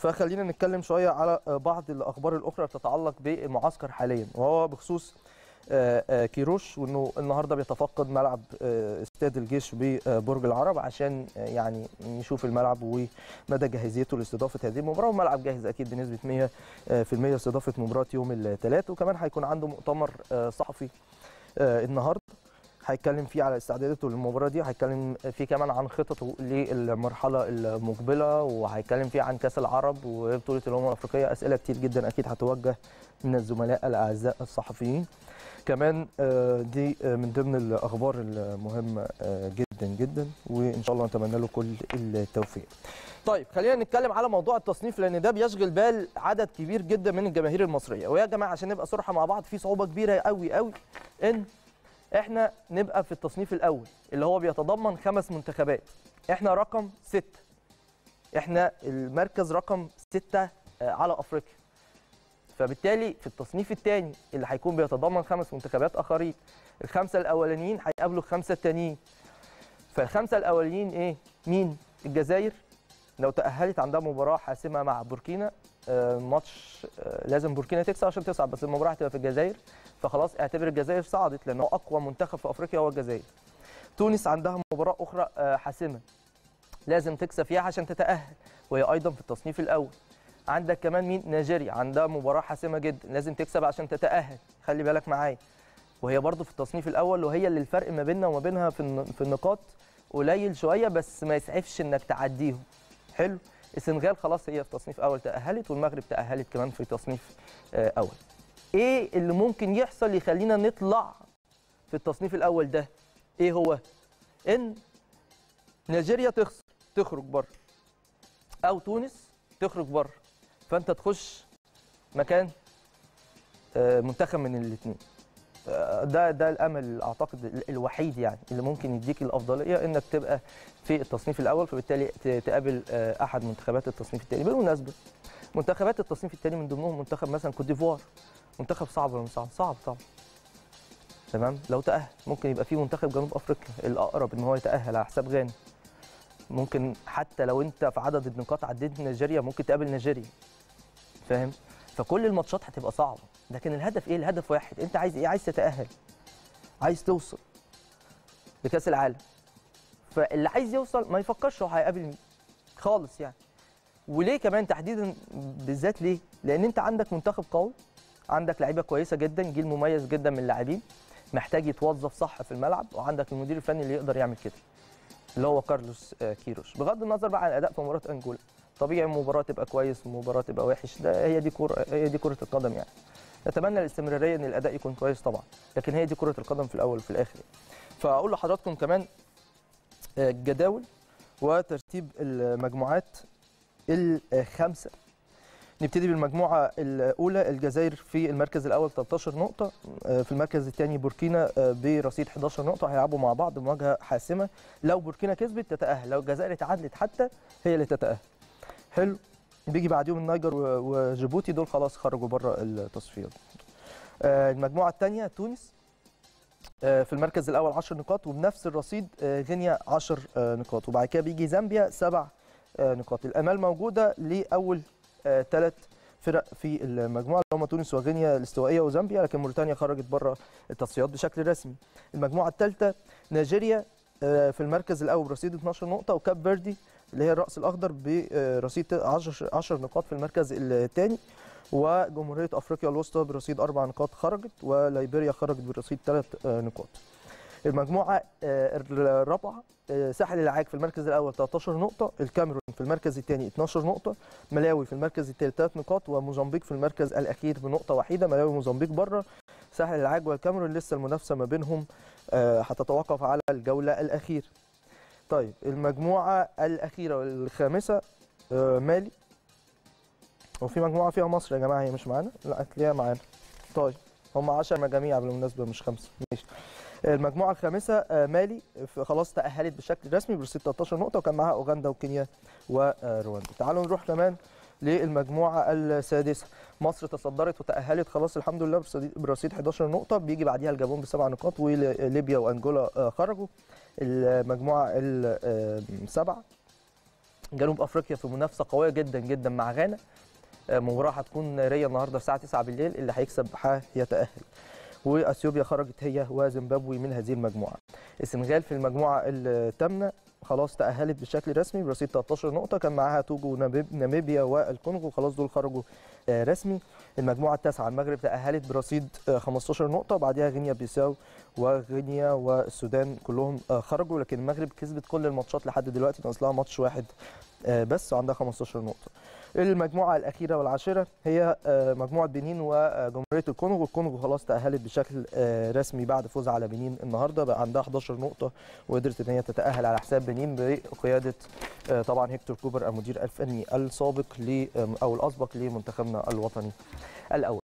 فخلينا نتكلم شويه على بعض الاخبار الاخرى تتعلق بالمعسكر حاليا وهو بخصوص آه، آه، كيروش وانه النهارده بيتفقد ملعب آه، استاد الجيش ببرج العرب عشان آه، يعني يشوف الملعب ومدى جاهزيته لاستضافه هذه المباراه والملعب جاهز اكيد بنسبه 100% لاستضافه مباراه يوم الثلاث وكمان هيكون عنده مؤتمر آه، صحفي آه، النهارده هيتكلم فيه على استعداداته للمباراه دي هيتكلم فيه كمان عن خططه للمرحله المقبله وهيتكلم فيه عن كاس العرب وبطوله الامم الافريقيه اسئله كتير جدا اكيد هتوجه من الزملاء الاعزاء الصحفيين كمان آه، دي آه، من ضمن الاخبار المهمه آه، جدا جدا وان شاء الله نتمنى له كل التوفيق طيب خلينا نتكلم على موضوع التصنيف لان ده بيشغل بال عدد كبير جدا من الجماهير المصريه ويا جماعه عشان نبقى صراحه مع بعض في صعوبه كبيره قوي قوي ان احنا نبقى في التصنيف الاول اللي هو بيتضمن خمس منتخبات احنا رقم ستة احنا المركز رقم ستة آه، على افريقيا فبالتالي في التصنيف الثاني اللي هيكون بيتضمن خمس منتخبات اخرين الخمسه الاولانيين هيقابلوا الخمسه التانيين فالخمسه الاولانيين ايه مين الجزائر لو تاهلت عندها مباراه حاسمه مع بوركينا آه، ماتش آه، لازم بوركينا تكسب عشان تصعد بس المباراه هتبقى في الجزائر فخلاص اعتبر الجزائر صعدت لانه اقوى منتخب في افريقيا هو الجزائر تونس عندها مباراه اخرى آه، حاسمه لازم تكسب فيها عشان تتاهل وهي ايضا في التصنيف الاول عندك كمان مين نيجيريا عندها مباراه حاسمه جدا لازم تكسب عشان تتاهل خلي بالك معايا وهي برضو في التصنيف الاول وهي اللي الفرق ما بيننا وما بينها في الن- في النقاط قليل شويه بس ما يسعفش انك تعديهم حلو السنغال خلاص هي في تصنيف اول تاهلت والمغرب تاهلت كمان في تصنيف آه، اول ايه اللي ممكن يحصل يخلينا نطلع في التصنيف الاول ده ايه هو ان نيجيريا تخسر تخرج بره او تونس تخرج بره فانت تخش مكان آه، منتخب من الاثنين ده ده الامل اعتقد ال- الوحيد يعني اللي ممكن يديك الافضليه انك تبقى في التصنيف الاول فبالتالي ت- تقابل آه، احد منتخبات التصنيف الثاني بالمناسبه منتخبات التصنيف الثاني من ضمنهم منتخب مثلا كوت ديفوار منتخب صعب ولا مش صعب؟ صعب طبعا تمام لو تاهل ممكن يبقى في منتخب جنوب افريقيا الاقرب ان هو يتاهل على حساب غانا ممكن حتى لو انت في عدد النقاط عديت نيجيريا ممكن تقابل نيجيريا فاهم فكل الماتشات هتبقى صعبه لكن الهدف ايه الهدف واحد انت عايز ايه عايز تتاهل عايز توصل لكاس العالم فاللي عايز يوصل ما يفكرش هو هيقابل مين خالص يعني وليه كمان تحديدا بالذات ليه لان انت عندك منتخب قوي عندك لعيبه كويسه جدا جيل مميز جدا من اللاعبين محتاج يتوظف صح في الملعب وعندك المدير الفني اللي يقدر يعمل كده اللي هو كارلوس آه، كيروش بغض النظر بقى عن الاداء في مباراه انجولا طبيعي المباراه تبقى كويس ومباراه تبقى وحش ده هي دي كره هي دي كره القدم يعني نتمنى الاستمراريه ان الاداء يكون كويس طبعا لكن هي دي كره القدم في الاول وفي الاخر يعني. فاقول لحضراتكم كمان آه، الجداول وترتيب المجموعات الخمسه نبتدي بالمجموعه الاولى الجزائر في المركز الاول 13 نقطه آه، في المركز الثاني بوركينا آه، برصيد 11 نقطه هيلعبوا مع بعض مواجهه حاسمه لو بوركينا كسبت تتاهل لو الجزائر اتعادلت حتى هي اللي تتاهل حلو بيجي بعديهم النيجر و- وجيبوتي دول خلاص خرجوا بره التصفيات آه، المجموعه الثانيه تونس آه، في المركز الاول 10 نقاط وبنفس الرصيد آه، غينيا 10 آه، نقاط وبعد كده بيجي زامبيا 7 نقاط الامال موجوده لاول ثلاث فرق في المجموعه اللي هم تونس وغينيا الاستوائيه وزامبيا لكن موريتانيا خرجت بره التصفيات بشكل رسمي المجموعه الثالثه نيجيريا آه، في المركز الاول برصيد 12 نقطه وكاب فيردي اللي هي الراس الاخضر برصيد 10 10 نقاط في المركز الثاني وجمهوريه افريقيا الوسطى برصيد اربع نقاط خرجت وليبيريا خرجت برصيد ثلاث نقاط المجموعه آه، الرابعه آه، ساحل العاج في المركز الاول 13 نقطه الكاميرون في المركز الثاني 12 نقطه ملاوي في المركز الثالث 3 نقاط وموزمبيق في المركز الاخير بنقطه وحيده ملاوي وموزمبيق بره ساحل العاج والكاميرون لسه المنافسه ما بينهم آه، هتتوقف على الجوله الاخيره طيب المجموعه الاخيره والخامسه آه، مالي وفي مجموعه فيها مصر يا جماعه هي مش معانا لا هتلاقيها معانا طيب هم 10 مجاميع بالمناسبه مش خمسه ماشي المجموعه الخامسه آه، مالي ف- خلاص تاهلت بشكل رسمي ب 16 نقطه وكان معاها اوغندا وكينيا ورواندا تعالوا نروح كمان للمجموعه السادسه مصر تصدرت وتاهلت خلاص الحمد لله برصيد- برصيد 11 نقطه بيجي بعديها الجابون بسبع نقاط وليبيا وانجولا آه، خرجوا المجموعه السبعه جنوب افريقيا في منافسه قويه جدا جدا مع غانا آه، مباراه هتكون ناريه النهارده الساعه 9 بالليل اللي هيكسب هيتاهل واثيوبيا خرجت هي وزيمبابوي من هذه المجموعه السنغال في المجموعه الثامنه خلاص تأهلت بشكل رسمي برصيد 13 نقطة كان معاها توجو وناميب- ناميبيا والكونغو خلاص دول خرجوا آه، رسمي المجموعة التاسعة المغرب تأهلت برصيد آه، 15 نقطة وبعدها غينيا بيساو وغينيا والسودان كلهم آه، خرجوا لكن المغرب كسبت كل الماتشات لحد دلوقتي ناقص لها ماتش واحد آه، بس وعندها 15 نقطة المجموعة الأخيرة والعاشرة هي آه، مجموعة بنين وجمهورية الكونغو الكونغو خلاص تأهلت بشكل آه، رسمي بعد فوزها على بنين النهاردة بقى عندها 11 نقطة وقدرت ان هي تتاهل على حساب بنين بقياده آه، طبعا هيكتور كوبر المدير الفني السابق ل او الاسبق لمنتخبنا الوطني الاول